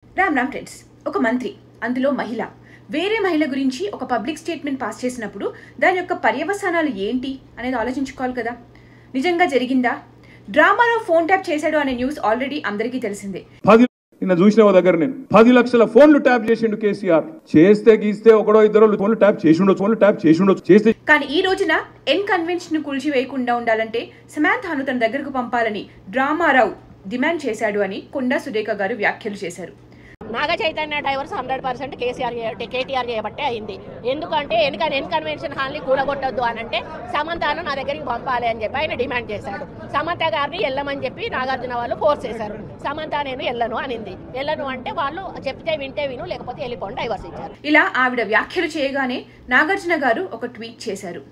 Ram Ram friends ఒక మంత్రి అందులో మహిళ వేరే మహిళ గురించి ఒక పబ్లిక్ స్టేట్మెంట్ పాస్ చేసినప్పుడు దాని యొక్క పర్యవసానాలు ఏంటి అనేది ఆలోచించుకోవాలి కదా నిజంగా జరిగిందా డ్రామాలో ఫోన్ ట్యాప్ చేశాడు అనే న్యూస్ ఆల్రెడీ అందరికీ తెలిసిందే పది నిన్న చూసిన ఓ దగ్గర నేను పది లక్షల ఫోన్లు ట్యాప్ చేసిండు కేసీఆర్ చేస్తే గీస్తే ఒకడో ఇద్దరు ఫోన్లు ట్యాప్ చేసి ఉండొచ్చు ఫోన్లు ట్యాప్ చేసి ఉండొచ్చు చేస్తే కానీ ఈ రోజున ఎన్ కన్వెన్షన్ ను కూల్చివేయకుండా ఉండాలంటే సమాంథాను తన దగ్గరకు పంపాలని డ్రామారావు డిమాండ్ చేశాడు అని కొండా సురేఖ గారు వ్యాఖ్యలు చేశారు Naga Chaitanya divorce hundred percent KCR చే- కేటీఆర్ చేయబట్టే అయింది ఎందుకంటే ఎన్నిక ఎన్ కన్వెన్షన్ హాల్ని కూడగొట్టొద్దు అని అంటే సమంతను నా దగ్గరికి పంపాలి అని చెప్పి ఆయన డిమాండ్ చేశాడు సమంత గారిని వెళ్ళమని చెప్పి నాగార్జున వాళ్ళు ఫోర్స్ చేశారు సమంత నేను వెళ్ళను అనింది వెళ్ళను అంటే వాళ్ళు చెప్తే వింటే విను లేకపోతే వెళ్ళిపోండి డైవర్స్ ఇచ్చారు ఇలా ఆవిడ వ్యాఖ్యలు చేయగానే నాగార్జున గారు ఒక ట్వీట్ చేశారు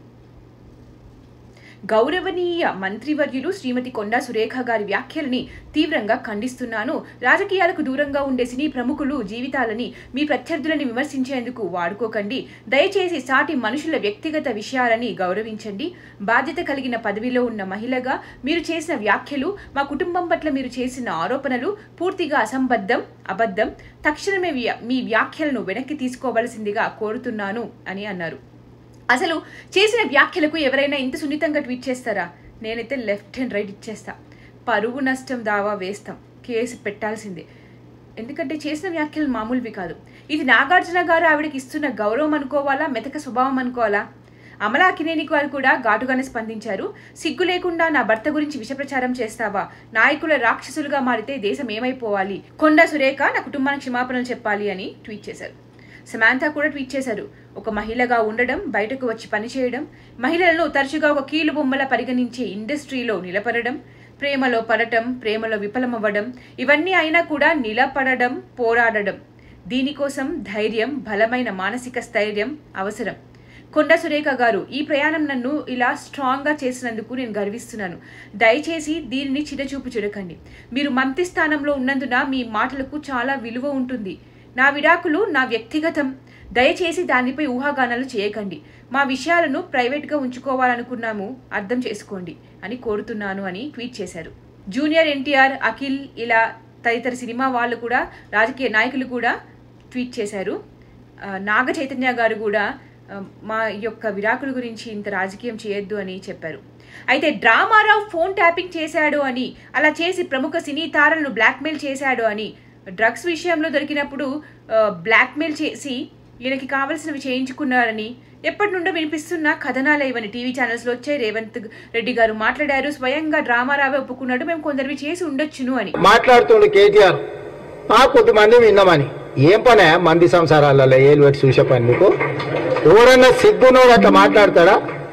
గౌరవనీయ మంత్రివర్యులు శ్రీమతి కొండా సురేఖ గారి వ్యాఖ్యలని తీవ్రంగా ఖండిస్తున్నాను రాజకీయాలకు దూరంగా ఉండే సినీ ప్రముఖులు జీవితాలని మీ ప్రత్యర్థులని విమర్శించేందుకు వాడుకోకండి దయచేసి సాటి మనుషుల వ్యక్తిగత విషయాలని గౌరవించండి బాధ్యత కలిగిన పదవిలో ఉన్న మహిళగా మీరు చేసిన వ్యాఖ్యలు మా కుటుంబం పట్ల మీరు చేసిన ఆరోపణలు పూర్తిగా అసంబద్ధం అబద్ధం తక్షణమే వ్య- మీ వ్యాఖ్యలను వెనక్కి తీసుకోవలసిందిగా కోరుతున్నాను అని అన్నారు అసలు చేసిన వ్యాఖ్యలకు ఎవరైనా ఇంత సున్నితంగా ట్వీట్ చేస్తారా నేనైతే లెఫ్ట్ అండ్ రైట్ ఇచ్చేస్తా పరువు నష్టం దావా వేస్తాం కేసు పెట్టాల్సిందే ఎందుకంటే చేసిన వ్యాఖ్యలు మామూలువి కాదు ఇది నాగార్జున గారు ఆవిడకి ఇస్తున్న గౌరవం అనుకోవాలా మెతక స్వభావం అనుకోవాలా అమలా అకినేని గారు కూడా ఘాటుగానే స్పందించారు సిగ్గు లేకుండా నా భర్త గురించి విషప్రచారం చేస్తావా నాయకుల రాక్షసులుగా మారితే దేశం ఏమైపోవాలి కొండా సురేఖ నా కుటుంబానికి క్షమాపణలు చెప్పాలి అని ట్వీట్ చేశారు సమాంత కూడా ట్వీట్ చేశారు ఒక మహిళగా ఉండడం బయటకు వచ్చి పనిచేయడం మహిళలను తరచుగా ఒక కీలు బొమ్మల పరిగణించే ఇండస్ట్రీలో నిలబడడం ప్రేమలో పడటం ప్రేమలో విఫలమవ్వడం ఇవన్నీ అయినా కూడా నిలబడడం పోరాడడం దీనికోసం ధైర్యం బలమైన మానసిక స్థైర్యం అవసరం కొండ సురేఖ గారు ఈ ప్రయాణం నన్ను ఇలా స్ట్రాంగ్గా చేసినందుకు నేను గర్విస్తున్నాను దయచేసి దీనిని చిన్నచూపు చూడకండి మీరు మంత్రి స్థానంలో ఉన్నందున మీ మాటలకు చాలా విలువ ఉంటుంది నా విడాకులు నా వ్యక్తిగతం దయచేసి దానిపై ఊహాగానాలు చేయకండి మా విషయాలను ప్రైవేట్గా ఉంచుకోవాలనుకున్నాము అర్థం చేసుకోండి అని కోరుతున్నాను అని ట్వీట్ చేశారు జూనియర్ ఎన్టీఆర్ అఖిల్ ఇలా తదితర సినిమా వాళ్ళు కూడా రాజకీయ నాయకులు కూడా ట్వీట్ చేశారు ఆ, నాగ చైతన్య గారు కూడా ఆ, మా యొక్క విడాకుల గురించి ఇంత రాజకీయం చేయొద్దు అని చెప్పారు అయితే డ్రామారావు ఫోన్ ట్యాపింగ్ చేశాడు అని అలా చేసి ప్రముఖ సినీ తారలను బ్లాక్మెయిల్ చేశాడు అని డ్రగ్స్ విషయంలో దొరికినప్పుడు ఆ, బ్లాక్మెయిల్ చేసి ఈయనకి కావలసినవి చేయించుకున్నారని ఎప్పటి నుండో వినిపిస్తున్న కథనాలు ఇవన్నీ టీవీ ఛానల్స్లో వచ్చాయి రేవంత్ రెడ్డి గారు మాట్లాడారు స్వయంగా డ్రామారావే ఒప్పుకున్నాడు మేము కొందరివి చేసి ఉండొచ్చును అని మాట్లాడుతుండు కేటీఆర్ ఆ కొద్దిమంది విన్నామని ఏం పనే మంది సంసారాలలో ఏలు పెట్టి చూసే పని నీకు ఎవరన్నా సిగ్గునోడు అట్లా మాట్లాడతాడా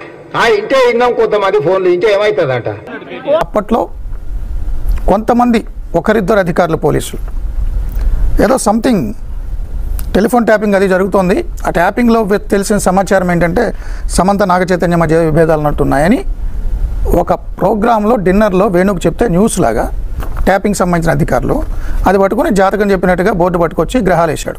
ఆ ఇంటే విన్నాం కొంతమంది ఫోన్లు ఇంటే ఏమవుతుందంట అప్పట్లో కొంతమంది ఒకరిద్దరు అధికారులు పోలీసులు ఏదో సంథింగ్ టెలిఫోన్ ట్యాపింగ్ అది జరుగుతోంది ఆ ట్యాపింగ్లో వె- తెలిసిన సమాచారం ఏంటంటే సమంత నాగ చైతన్య మధ్య విభేదాలు ఉన్నట్టున్నాయని ఒక ప్రోగ్రాంలో డిన్నర్లో వేణుకు చెప్తే న్యూస్ లాగా ట్యాపింగ్ సంబంధించిన అధికారులు అది పట్టుకొని జాతకం చెప్పినట్టుగా బోర్డు పట్టుకొచ్చి గ్రహాలు వేశాడు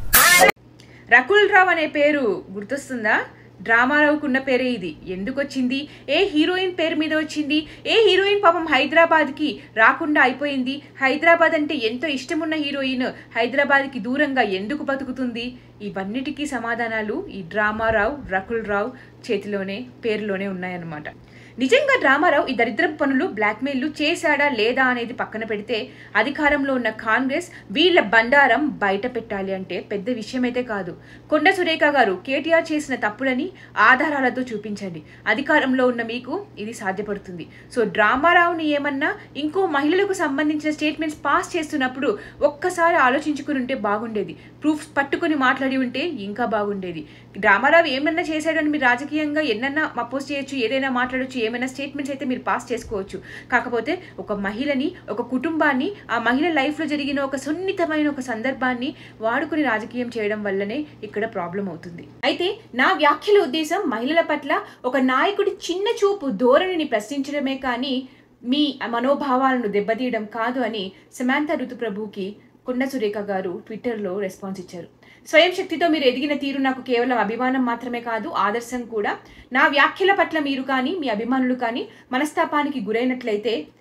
రకుల్ రావ్ అనే పేరు గుర్తొస్తుందా డ్రామారావుకు ఉన్న పేరే ఇది ఎందుకు వచ్చింది ఏ హీరోయిన్ పేరు మీద వచ్చింది ఏ హీరోయిన్ పాపం హైదరాబాద్కి రాకుండా అయిపోయింది హైదరాబాద్ అంటే ఎంతో ఇష్టమున్న హీరోయిన్ హైదరాబాద్కి దూరంగా ఎందుకు బతుకుతుంది ఇవన్నిటికీ సమాధానాలు ఈ డ్రామారావు రకుల్ రావ్ చేతిలోనే పేరులోనే ఉన్నాయన్నమాట నిజంగా డ్రామారావు ఈ దరిద్రపు పనులు బ్లాక్మెయిల్లు చేశాడా లేదా అనేది పక్కన పెడితే అధికారంలో ఉన్న కాంగ్రెస్ వీళ్ళ బండారం బయట పెట్టాలి అంటే పెద్ద విషయమైతే కాదు కొండ సురేఖ గారు కేటీఆర్ చేసిన తప్పులని ఆధారాలతో చూపించండి అధికారంలో ఉన్న మీకు ఇది సాధ్యపడుతుంది సో డ్రామారావుని ఏమన్నా ఇంకో మహిళలకు సంబంధించిన స్టేట్మెంట్స్ పాస్ చేస్తున్నప్పుడు ఒక్కసారి ఆలోచించుకుని ఉంటే బాగుండేది ప్రూఫ్స్ పట్టుకొని మాట్లాడి ఉంటే ఇంకా బాగుండేది డ్రామారావు ఏమన్నా చేశాడని మీరు రాజకీయంగా ఎన్నన్నా అపోజ్ చేయొచ్చు ఏదైనా మాట్లాడొచ్చు ఏమైనా స్టేట్మెంట్స్ అయితే మీరు పాస్ చేసుకోవచ్చు కాకపోతే ఒక మహిళని ఒక కుటుంబాన్ని ఆ మహిళ లైఫ్లో జరిగిన ఒక సున్నితమైన ఒక సందర్భాన్ని వాడుకుని రాజకీయం చేయడం వల్లనే ఇక్కడ ప్రాబ్లం అవుతుంది అయితే నా వ్యాఖ్యల ఉద్దేశం మహిళల పట్ల ఒక నాయకుడి చిన్న చూపు ధోరణిని ప్రశ్నించడమే కానీ మీ మనోభావాలను దెబ్బతీయడం కాదు అని సమాంత ఋతుప్రభుకి కొండ సురేఖ గారు ట్విట్టర్లో రెస్పాన్స్ ఇచ్చారు స్వయం శక్తితో మీరు ఎదిగిన తీరు నాకు కేవలం అభిమానం మాత్రమే కాదు ఆదర్శం కూడా నా వ్యాఖ్యల పట్ల మీరు కానీ మీ అభిమానులు కానీ మనస్తాపానికి గురైనట్లయితే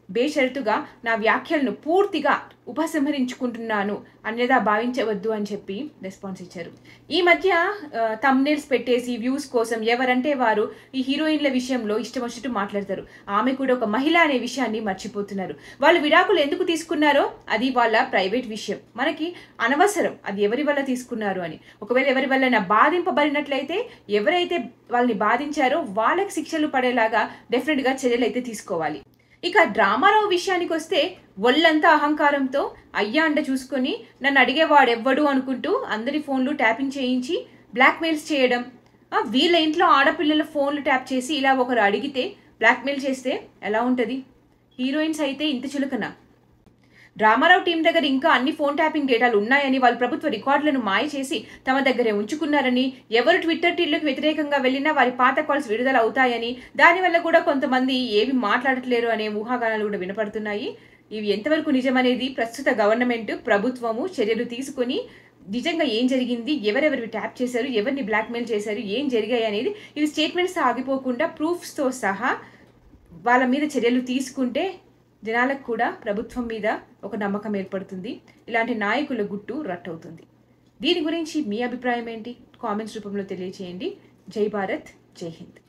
బేషరతుగా నా వ్యాఖ్యలను పూర్తిగా ఉపసంహరించుకుంటున్నాను అన్యదా భావించవద్దు అని చెప్పి రెస్పాన్స్ ఇచ్చారు ఈ మధ్య తమ్నేల్స్ పెట్టేసి వ్యూస్ కోసం ఎవరంటే వారు ఈ హీరోయిన్ల విషయంలో ఇష్టం వచ్చినట్టు మాట్లాడతారు ఆమె కూడా ఒక మహిళ అనే విషయాన్ని మర్చిపోతున్నారు వాళ్ళు విడాకులు ఎందుకు తీసుకున్నారో అది వాళ్ళ ప్రైవేట్ విషయం మనకి అనవసరం అది ఎవరి వల్ల తీసుకున్నారు అని ఒకవేళ ఎవరి వల్ల బాధింపబడినట్లయితే ఎవరైతే వాళ్ళని బాధించారో వాళ్ళకి శిక్షలు పడేలాగా డెఫినెట్గా చర్యలు అయితే తీసుకోవాలి ఇక డ్రామారావు విషయానికి వస్తే ఒళ్ళంతా అహంకారంతో అయ్యా అండ చూసుకొని నన్ను అడిగేవాడెవ్వడు అనుకుంటూ అందరి ఫోన్లు ట్యాపింగ్ చేయించి బ్లాక్మెయిల్స్ చేయడం ఆ, వీళ్ళ ఇంట్లో ఆడపిల్లల ఫోన్లు ట్యాప్ చేసి ఇలా ఒకరు అడిగితే బ్లాక్మెయిల్ చేస్తే ఎలా ఉంటుంది హీరోయిన్స్ అయితే ఇంత చులకనా రామారావు టీం దగ్గర ఇంకా అన్ని ఫోన్ ట్యాపింగ్ డేటాలు ఉన్నాయని వాళ్ళు ప్రభుత్వ రికార్డులను మాయ చేసి తమ దగ్గరే ఉంచుకున్నారని ఎవరు ట్విట్టర్ టీలకు వ్యతిరేకంగా వెళ్ళినా వారి పాత కాల్స్ విడుదల అవుతాయని దానివల్ల కూడా కొంతమంది ఏవి మాట్లాడట్లేరు అనే ఊహాగానాలు కూడా వినపడుతున్నాయి ఇవి ఎంతవరకు నిజమనేది ప్రస్తుత గవర్నమెంట్ ప్రభుత్వము చర్యలు తీసుకొని నిజంగా ఏం జరిగింది ఎవరెవరివి ట్యాప్ చేశారు ఎవరిని బ్లాక్మెయిల్ చేశారు ఏం జరిగాయి అనేది ఇవి స్టేట్మెంట్స్ ఆగిపోకుండా ప్రూఫ్స్తో సహా వాళ్ళ మీద చర్యలు తీసుకుంటే జనాలకు కూడా ప్రభుత్వం మీద ఒక నమ్మకం ఏర్పడుతుంది ఇలాంటి నాయకుల గుట్టు రట్టవుతుంది దీని గురించి మీ అభిప్రాయం ఏంటి కామెంట్స్ రూపంలో తెలియచేయండి జై భారత్ జై హింద్